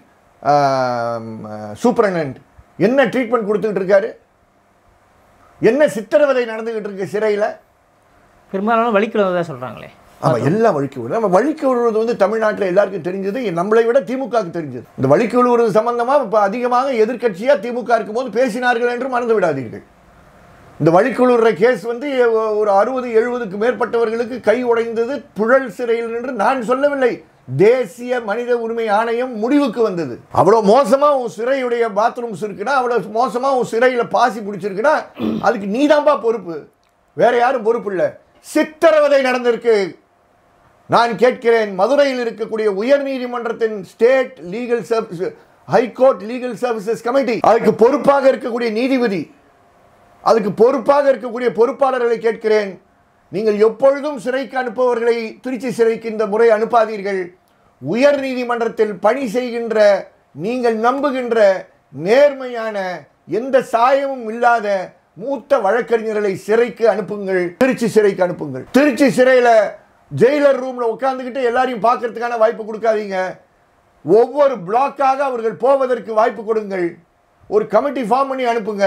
சூப்பரனண்ட் என்ன ட்ரீட்மெண்ட் கொடுத்துக்கிட்டு இருக்காரு என்ன சித்திரவதை நடந்துகிட்டு இருக்கு சிறையில் பெரும்பாலான வலிக்கிறதா சொல்கிறாங்களே ஆமாம் எல்லாம் வழிக்கு விடுறது நம்ம வழிக்கு விடுவது வந்து தமிழ்நாட்டில் எல்லாருக்கும் தெரிஞ்சது நம்மளை விட திமுகவுக்கு தெரிஞ்சது இந்த வழிக்கு விழுவது சம்பந்தமாக இப்போ அதிகமாக எதிர்க்கட்சியாக திமுக இருக்கும்போது பேசினார்கள் என்று மறந்து விடாதீர்கள் இந்த வழிக்கு விழுற கேஸ் வந்து ஒரு அறுபது எழுபதுக்கு மேற்பட்டவர்களுக்கு கை உடைந்தது புழல் சிறையில் என்று நான் சொல்லவில்லை தேசிய மனித உரிமை ஆணையம் முடிவுக்கு வந்தது அவ்வளோ மோசமா உன் சிறையுடைய பாத்ரூம்ஸ் இருக்குன்னா அவ்வளோ மோசமா உன் சிறையில பாசி பிடிச்சிருக்குன்னா அதுக்கு நீதான்பா பொறுப்பு வேற யாரும் பொறுப்பு இல்லை சித்திரவதை நடந்திருக்கு நான் கேட்கிறேன் மதுரையில் இருக்கக்கூடிய உயர் நீதிமன்றத்தின் state legal service high court legal services committee அதுக்கு பொறுப்பாக இருக்கக்கூடிய நீதிபதி அதுக்கு பொறுப்பாக இருக்கக்கூடிய பொறுப்பாளர்களை கேட்கிறேன் நீங்கள் எப்பொழுதும் சிறைக்கு அனுப்புபவர்களை திருச்சி சிறைக்கு இந்த முறை அனுப்பாதீர்கள் உயர் நீதிமன்றத்தில் பணி செய்கின்ற நீங்கள் நம்புகின்ற நேர்மையான எந்த சாயமும் இல்லாத மூத்த வழக்கறிஞர்களை சிறைக்கு அனுப்புங்கள் திருச்சி சிறைக்கு அனுப்புங்கள் திருச்சி சிறையில் ஜெயிலர் ரூம்ல உட்கார்ந்துக்கிட்டு எல்லாரையும் பார்க்கறதுக்கான வாய்ப்பு கொடுக்காதீங்க ஒவ்வொரு பிளாக்காக அவர்கள் போவதற்கு வாய்ப்பு கொடுங்கள் ஒரு கமிட்டி ஃபார்ம் பண்ணி அனுப்புங்க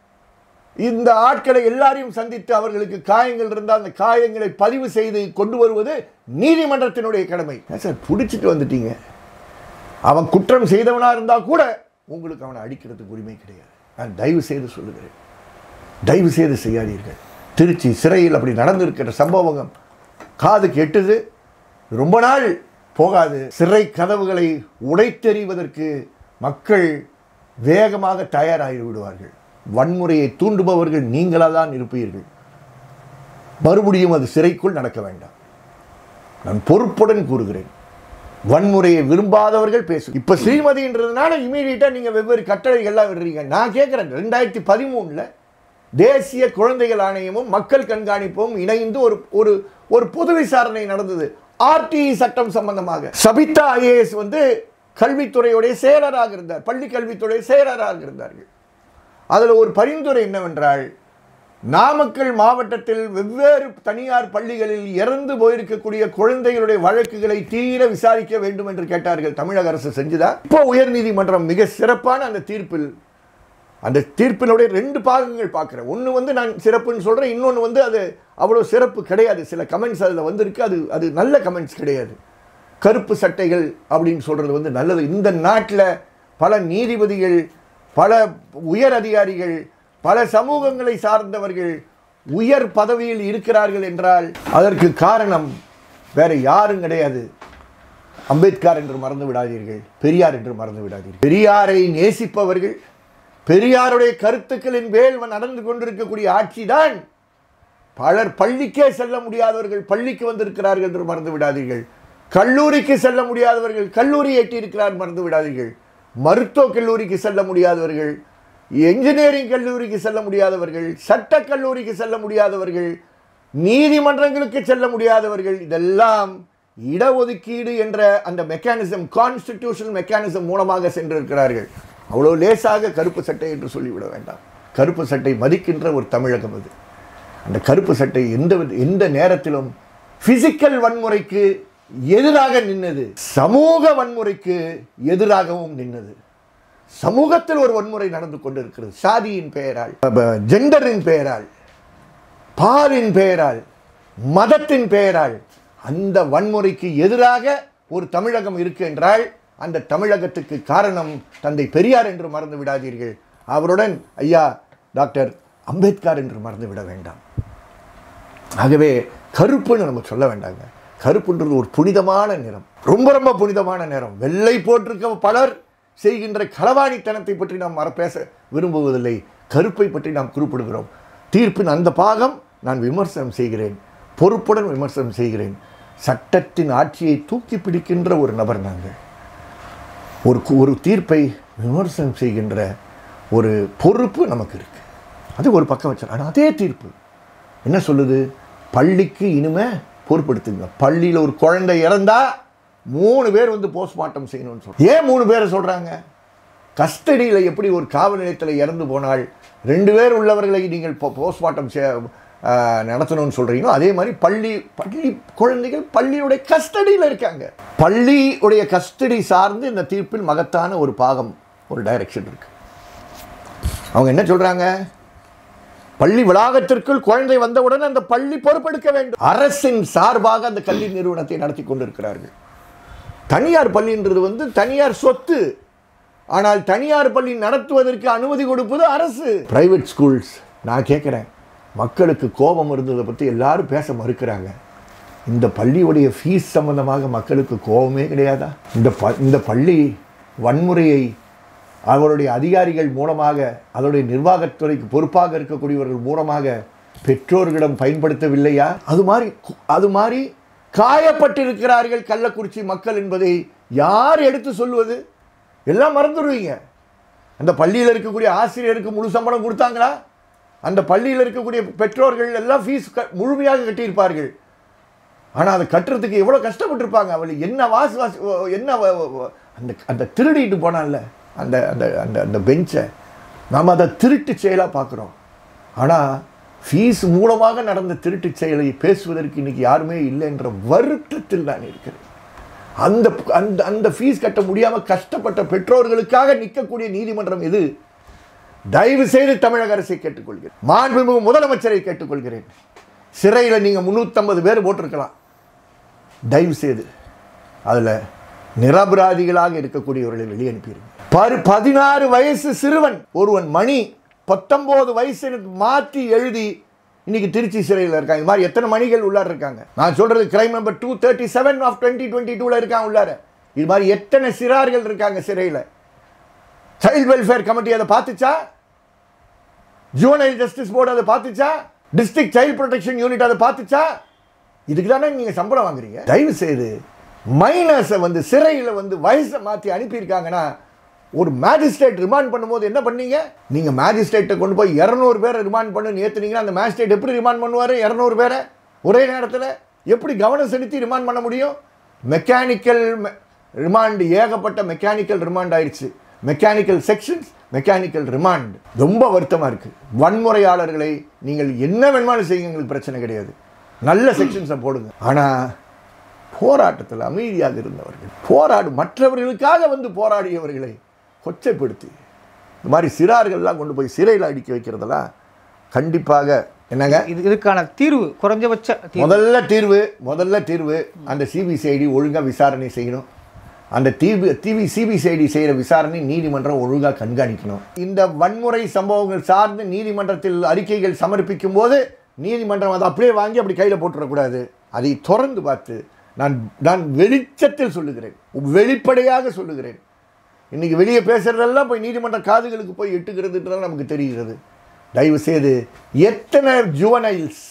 இந்த ஆட்களை எல்லாரையும் சந்தித்து அவர்களுக்கு காயங்கள் இருந்தால் அந்த காயங்களை பதிவு செய்து கொண்டு வருவது நீதிமன்றத்தினுடைய கடமை ஏன் சார் பிடிச்சிட்டு வந்துட்டீங்க அவன் குற்றம் செய்தவனா இருந்தா கூட உங்களுக்கு அவனை அடிக்கிறதுக்கு உரிமை கிடையாது நான் தயவு செய்து சொல்லுகிறேன் தயவு செய்து செய்யாதீர்கள் திருச்சி சிறையில் அப்படி நடந்திருக்கிற சம்பவம் காதுக்கு எட்டுது ரொம்ப நாள் போகாது சிறை கதவுகளை உடைத்தெறிவதற்கு மக்கள் வேகமாக தயாராகி விடுவார்கள் வன்முறையை தூண்டுபவர்கள் நீங்களாக தான் இருப்பீர்கள் மறுபடியும் அது சிறைக்குள் நடக்க வேண்டாம் நான் பொறுப்புடன் கூறுகிறேன் வன்முறையை விரும்பாதவர்கள் பேசு இப்ப ஸ்ரீமதின்றதுனால இமீடியட்டா நீங்க வெவ்வேறு கட்டளைகள்லாம் விடுறீங்க நான் கேட்கிறேன் ரெண்டாயிரத்தி பதிமூணுல தேசிய குழந்தைகள் ஆணையமும் மக்கள் கண்காணிப்பும் இணைந்து ஒரு ஒரு ஒரு பொது விசாரணை நடந்தது ஆர்டிஇ சட்டம் சம்பந்தமாக சபிதா ஐஏஎஸ் வந்து கல்வித்துறையுடைய செயலராக இருந்தார் பள்ளி கல்வித்துறை செயலராக இருந்தார்கள் அதில் ஒரு பரிந்துரை என்னவென்றால் நாமக்கல் மாவட்டத்தில் வெவ்வேறு தனியார் பள்ளிகளில் இறந்து போயிருக்கக்கூடிய குழந்தைகளுடைய வழக்குகளை தீர விசாரிக்க வேண்டும் என்று கேட்டார்கள் தமிழக அரசு செஞ்சுதா இப்போ உயர்நீதிமன்றம் மிக சிறப்பான அந்த தீர்ப்பில் அந்த தீர்ப்பினுடைய ரெண்டு பாகங்கள் பார்க்குறேன் ஒன்று வந்து நான் சிறப்புன்னு சொல்கிறேன் இன்னொன்று வந்து அது அவ்வளோ சிறப்பு கிடையாது சில கமெண்ட்ஸ் அதில் வந்திருக்கு அது அது நல்ல கமெண்ட்ஸ் கிடையாது கருப்பு சட்டைகள் அப்படின்னு சொல்கிறது வந்து நல்லது இந்த நாட்டில் பல நீதிபதிகள் பல உயர் அதிகாரிகள் பல சமூகங்களை சார்ந்தவர்கள் உயர் பதவியில் இருக்கிறார்கள் என்றால் அதற்கு காரணம் வேற யாரும் கிடையாது அம்பேத்கர் என்று மறந்து விடாதீர்கள் பெரியார் என்று மறந்து விடாதீர்கள் பெரியாரை நேசிப்பவர்கள் பெரியாருடைய கருத்துக்களின் மேல் நடந்து கொண்டிருக்கக்கூடிய ஆட்சிதான் பலர் பள்ளிக்கே செல்ல முடியாதவர்கள் பள்ளிக்கு வந்திருக்கிறார்கள் என்று மறந்து விடாதீர்கள் கல்லூரிக்கு செல்ல முடியாதவர்கள் கல்லூரி எட்டியிருக்கிறார் மறந்து விடாதீர்கள் மருத்துவக் கல்லூரிக்கு செல்ல முடியாதவர்கள் என்ஜினியரிங் கல்லூரிக்கு செல்ல முடியாதவர்கள் சட்டக் கல்லூரிக்கு செல்ல முடியாதவர்கள் நீதிமன்றங்களுக்கு செல்ல முடியாதவர்கள் இதெல்லாம் இடஒதுக்கீடு என்ற அந்த மெக்கானிசம் கான்ஸ்டிடியூஷனல் மெக்கானிசம் மூலமாக சென்றிருக்கிறார்கள் அவ்வளோ லேசாக கருப்பு சட்டை என்று சொல்லிவிட வேண்டாம் கருப்பு சட்டை மதிக்கின்ற ஒரு தமிழகம் அது அந்த கருப்பு சட்டை எந்த வித- எந்த நேரத்திலும் பிசிக்கல் வன்முறைக்கு எதிராக நின்னது சமூக வன்முறைக்கு எதிராகவும் நின்னது சமூகத்தில் ஒரு வன்முறை நடந்து கொண்டிருக்கிறது சாதியின் பெயரால் ஜெண்டரின் பெயரால் பாலின் பெயரால் மதத்தின் பெயரால் அந்த வன்முறைக்கு எதிராக ஒரு தமிழகம் இருக்கு என்றால் அந்த தமிழகத்துக்கு காரணம் தந்தை பெரியார் என்று மறந்து விடாதீர்கள் அவருடன் ஐயா டாக்டர் அம்பேத்கர் என்று மறந்து விட வேண்டாம் ஆகவே கருப்புன்னு நம்ம சொல்ல வேண்டாங்க கருப்புன்றது ஒரு புனிதமான நிறம் ரொம்ப ரொம்ப புனிதமான நிறம் வெள்ளை போட்டிருக்க பலர் செய்கின்ற களவாணித்தனத்தை பற்றி நாம் மற பேச விரும்புவதில்லை கருப்பை பற்றி நாம் குறிப்பிடுகிறோம் தீர்ப்பின் அந்த பாகம் நான் விமர்சனம் செய்கிறேன் பொறுப்புடன் விமர்சனம் செய்கிறேன் சட்டத்தின் ஆட்சியை தூக்கி பிடிக்கின்ற ஒரு நபர் நாங்கள் ஒரு கு- ஒரு தீர்ப்பை விமர்சனம் செய்கின்ற ஒரு பொறுப்பு நமக்கு இருக்கு அது ஒரு பக்கம் வச்சார் ஆனால் அதே தீர்ப்பு என்ன சொல்லுது பள்ளிக்கு இனிமே பொறுப்படுத்துங்க பள்ளியில் ஒரு குழந்தை இறந்தா மூணு பேர் வந்து போஸ்ட்மார்ட்டம் செய்யணும்னு சொல்றாங்க ஏன் மூணு பேரை சொல்றாங்க கஸ்டடியில் எப்படி ஒரு காவல் நிலையத்தில் இறந்து போனால் ரெண்டு பேர் உள்ளவர்களை நீங்கள் போஸ்ட்மார்ட்டம் நடத்தணும்னு சொல்றீங்களோ அதே மாதிரி பள்ளி பள்ளி குழந்தைகள் பள்ளியுடைய கஸ்டடியில் இருக்காங்க பள்ளியுடைய கஸ்டடி சார்ந்து இந்த தீர்ப்பில் மகத்தான ஒரு பாகம் ஒரு டைரக்ஷன் இருக்கு அவங்க என்ன சொல்றாங்க பள்ளி வளாகத்திற்குள் குழந்தை வந்தவுடன் அந்த பள்ளி பொறுப்பெடுக்க வேண்டும் அரசின் சார்பாக அந்த கல்வி நிறுவனத்தை நடத்தி கொண்டிருக்கிறார்கள் தனியார் பள்ளின்றது வந்து தனியார் சொத்து ஆனால் தனியார் பள்ளி நடத்துவதற்கு அனுமதி கொடுப்பது அரசு பிரைவேட் ஸ்கூல்ஸ் நான் கேட்குறேன் மக்களுக்கு கோபம் இருந்ததை பற்றி எல்லாரும் பேச மறுக்கிறாங்க இந்த பள்ளியுடைய ஃபீஸ் சம்பந்தமாக மக்களுக்கு கோபமே கிடையாதா இந்த ப இந்த பள்ளி வன்முறையை அவருடைய அதிகாரிகள் மூலமாக அதனுடைய நிர்வாகத்துறைக்கு பொறுப்பாக இருக்கக்கூடியவர்கள் மூலமாக பெற்றோர்களிடம் பயன்படுத்தவில்லையா அது மாதிரி கு- அது மாதிரி காயப்பட்டிருக்கிறார்கள் கள்ளக்குறிச்சி மக்கள் என்பதை யார் எடுத்து சொல்வது எல்லாம் மறந்துடுவீங்க அந்த பள்ளியில் இருக்கக்கூடிய ஆசிரியருக்கு முழு சம்பளம் கொடுத்தாங்களா அந்த பள்ளியில் இருக்கக்கூடிய பெற்றோர்கள் எல்லாம் ஃபீஸ் க முழுமையாக கட்டியிருப்பார்கள் ஆனால் அதை கட்டுறதுக்கு எவ்வளோ கஷ்டப்பட்டிருப்பாங்க அவள் என்ன வாசி வாசி ஓ, என்ன வ- வ- வ- அந்த அந்த திருடிட்டு போனான்ல அந்த அந்த அந்த அந்த பெஞ்சை நாம் அதை திருட்டு செயலாக பார்க்குறோம் ஆனால் ஃபீஸ் மூலமாக நடந்த திருட்டு செயலை பேசுவதற்கு இன்னைக்கு யாருமே இல்லை என்ற வருத்தத்தில் நான் இருக்கிறேன் அந்த அந்த அந்த ஃபீஸ் கட்ட முடியாமல் கஷ்டப்பட்ட பெற்றோர்களுக்காக நிற்கக்கூடிய நீதிமன்றம் எது தயவு செய்து தமிழக அரசை கேட்டுக்கொள்கிறேன் மாண்புமிகு முதலமைச்சரை கேட்டுக்கொள்கிறேன் சிறையில் நீங்கள் முந்நூற்றம்பது பேர் போட்டிருக்கலாம் தயவு செய்து அதில் நிரபராதிகளாக இருக்கக்கூடியவர்களை வெளியே அனுப்பிடுங்க பரு பதினாறு வயசு சிறுவன் ஒருவன் மணி பத்தொன்பது வயசு மாற்றி எழுதி இன்னைக்கு திருச்சி சிறையில் இருக்காங்க இது மாதிரி எத்தனை மணிகள் உள்ளார இருக்காங்க நான் சொல்றது crime number two thirty seven of twenty twenty டூவில் இருக்காங்க உள்ளார இது மாதிரி எத்தனை சிறார்கள் இருக்காங்க சிறையில் சைல்ட் வெல்ஃபேர் கமிட்டி அதை பார்த்துச்சா ஜூவனைல் ஜஸ்டிஸ் போர்டு அதை பார்த்துச்சா டிஸ்ட்ரிக்ட் சைல்ட் ப்ரொடெக்ஷன் யூனிட் அதை பார்த்துச்சா இதுக்கு தானே நீங்கள் சம்பளம் வாங்குறீங்க தயவு செய்து மைனஸை வந்து சிறையில் வந்து வயசை மாற்றி அனுப்பியிருக்காங்கன்னா ஒரு மேஜிஸ்ட்ரேட் ரிமாண்ட் பண்ணும்போது என்ன பண்ணீங்க நீங்கள் மேஜிஸ்ட்ரேட்டை கொண்டு போய் இரநூறு பேரை ரிமாண்ட் பண்ணு ஏற்றுனீங்கன்னா அந்த மேஜிஸ்ட்ரேட் எப்படி ரிமாண்ட் பண்ணுவார் இரநூறு பேரை ஒரே நேரத்தில் எப்படி கவனம் செலுத்தி ரிமாண்ட் பண்ண முடியும் மெக்கானிக்கல் ரிமாண்ட் ஏகப்பட்ட மெக்கானிக்கல் ரிமாண்ட் ஆயிடுச்சு மெக்கானிக்கல் செக்ஷன்ஸ் மெக்கானிக்கல் ரிமாண்ட் ரொம்ப வருத்தமாக இருக்குது வன்முறையாளர்களை நீங்கள் என்ன வேணுமாலும் செய்யுங்க எங்களுக்கு பிரச்சனை கிடையாது நல்ல செக்ஷன்ஸை போடுங்க ஆனால் போராட்டத்தில் அமைதியாக இருந்தவர்கள் போராடு மற்றவர்களுக்காக வந்து போராடியவர்களை கொச்சைப்படுத்தி இந்த மாதிரி சிறார்கள்லாம் கொண்டு போய் சிறையில் அடிக்க வைக்கிறதெல்லாம் கண்டிப்பாக என்னங்க இது இதுக்கான தீர்வு குறைஞ்சபட்ச தீர்வு முதல்ல தீர்வு முதல்ல தீர்வு அந்த சிபிசிஐடி ஒழுங்காக விசாரணை செய்யணும் அந்த டிவி டிவி சிபிசிஐடி செய்கிற விசாரணை நீதிமன்றம் ஒழுங்காக கண்காணிக்கணும் இந்த வன்முறை சம்பவங்கள் சார்ந்து நீதிமன்றத்தில் அறிக்கைகள் சமர்ப்பிக்கும் போது நீதிமன்றம் அதை அப்படியே வாங்கி அப்படி கையில் போட்டுறக்கூடாது அதை தொடர்ந்து பார்த்து நான் நான் வெளிச்சத்தில் சொல்லுகிறேன் வெளிப்படையாக சொல்லுகிறேன் இன்னைக்கு வெளியே பேசுறதெல்லாம் போய் நீதிமன்ற காதுகளுக்கு போய் எட்டுகிறதுன்றது நமக்கு தெரிகிறது தயவு செய்து எத்தனை ஜுவனைல்ஸ்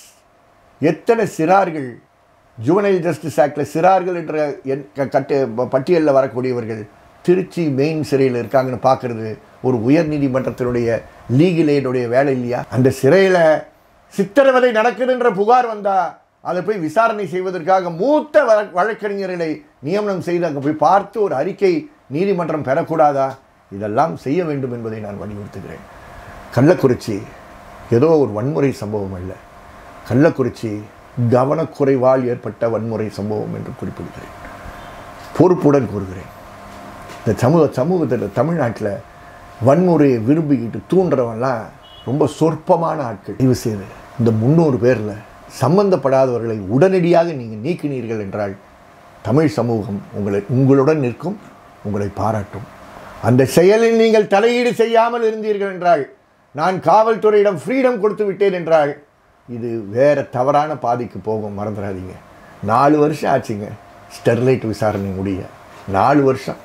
எத்தனை சிறார்கள் ஜுவனைல் ஜஸ்டிஸ் ஆக்டில் சிறார்கள் என்ற எண் க- கட்டு பட்டியலில் வரக்கூடியவர்கள் திருச்சி மெயின் சிறையில் இருக்காங்கன்னு பார்க்குறது ஒரு உயர் நீதிமன்றத்தினுடைய லீகல் எய்டுடைய வேலை இல்லையா அந்த சிறையில் சித்திரவதை நடக்குதுன்ற புகார் வந்தா அதை போய் விசாரணை செய்வதற்காக மூத்த வழ- வழக்கறிஞர்களை நியமனம் செய்து அங்கே போய் பார்த்து ஒரு அறிக்கை நீதிமன்றம் பெறக்கூடாதா இதெல்லாம் செய்ய வேண்டும் என்பதை நான் வலியுறுத்துகிறேன் கள்ளக்குறிச்சி ஏதோ ஒரு வன்முறை சம்பவம் அல்ல கள்ளக்குறிச்சி கவனக்குறைவால் ஏற்பட்ட வன்முறை சம்பவம் என்று குறிப்பிடுகிறேன் பொறுப்புடன் கூறுகிறேன் இந்த சமூக சமூகத்தில் தமிழ்நாட்டில் வன்முறையை விரும்பிக்கிட்டு தூண்டுறவன்லாம் ரொம்ப சொற்பமான ஆட்கள் தயவு செய்து இந்த முந்நூறு பேரில் சம்பந்தப்படாதவர்களை உடனடியாக நீங்கள் நீக்கினீர்கள் என்றால் தமிழ் சமூகம் உங்களை உங்களுடன் நிற்கும் உங்களை பாராட்டும் அந்த செயலில் நீங்கள் தலையீடு செய்யாமல் இருந்தீர்கள் என்றால் நான் காவல்துறையிடம் ஃப்ரீடம் கொடுத்து விட்டேன் என்றால் இது வேற தவறான பாதைக்கு போகும் மறந்துடாதீங்க நாலு வருஷம் ஆச்சுங்க ஸ்டெர்லைட் விசாரணை முடிய நாலு வருஷம்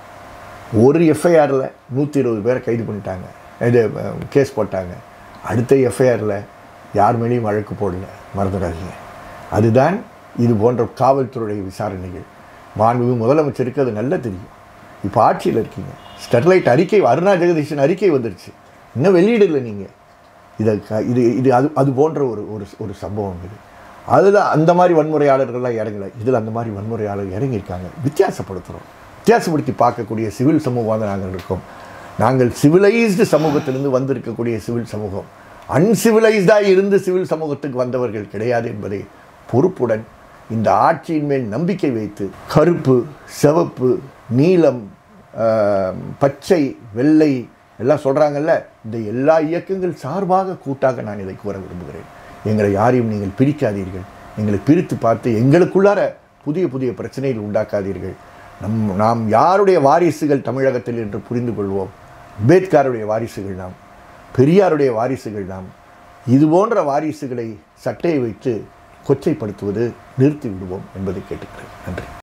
ஒரு எஃப்ஐஆரில் நூற்றி இருபது பேரை கைது பண்ணிட்டாங்க இது கேஸ் போட்டாங்க அடுத்த எஃப்ஐஆரில் யார் மேலேயும் வழக்கு போடல மறந்துடாதீங்க அதுதான் இது போன்ற காவல்துறை விசாரணைகள் மாண்புமிகு முதலமைச்சருக்கு அது நல்லா தெரியும் இப்போ ஆட்சியில் இருக்கீங்க ஸ்டெர்லைட் அறிக்கை அருணா ஜெகதீஷன் அறிக்கை வந்துருச்சு இன்னும் வெளியிடல நீங்கள் இதை க- இது இது அது அது போன்ற ஒரு ஒரு ஒரு சம்பவம் இது அதில் அந்த மாதிரி வன்முறையாளர்கள்லாம் இறங்கல இதில் அந்த மாதிரி வன்முறையாளர் இறங்கியிருக்காங்க வித்தியாசப்படுத்துகிறோம் வித்தியாசப்படுத்தி பார்க்கக்கூடிய சிவில் சமூகம் தான் நாங்கள் இருக்கோம் நாங்கள் சிவிலைஸ்டு சமூகத்திலிருந்து வந்திருக்கக்கூடிய சிவில் சமூகம் அன்சிவிலைஸ்டாக இருந்து சிவில் சமூகத்துக்கு வந்தவர்கள் கிடையாது என்பதை பொறுப்புடன் இந்த ஆட்சியின் மேல் நம்பிக்கை வைத்து கருப்பு சிவப்பு நீலம் ஆஹ், பச்சை வெள்ளை எல்லாம் சொல்கிறாங்கல்ல இந்த எல்லா இயக்கங்கள் சார்பாக கூட்டாக நான் இதை கூற விரும்புகிறேன் எங்களை யாரையும் நீங்கள் பிரிக்காதீர்கள் எங்களை பிரித்து பார்த்து எங்களுக்குள்ளார புதிய புதிய பிரச்சனைகள் உண்டாக்காதீர்கள் நம் நாம் யாருடைய வாரிசுகள் தமிழகத்தில் என்று புரிந்து கொள்வோம் அம்பேத்கருடைய வாரிசுகள் நாம் பெரியாருடைய வாரிசுகள் நாம் இது போன்ற வாரிசுகளை சட்டையை வைத்து கொச்சைப்படுத்துவது நிறுத்தி விடுவோம் என்பதை கேட்டுக்கிறேன் நன்றி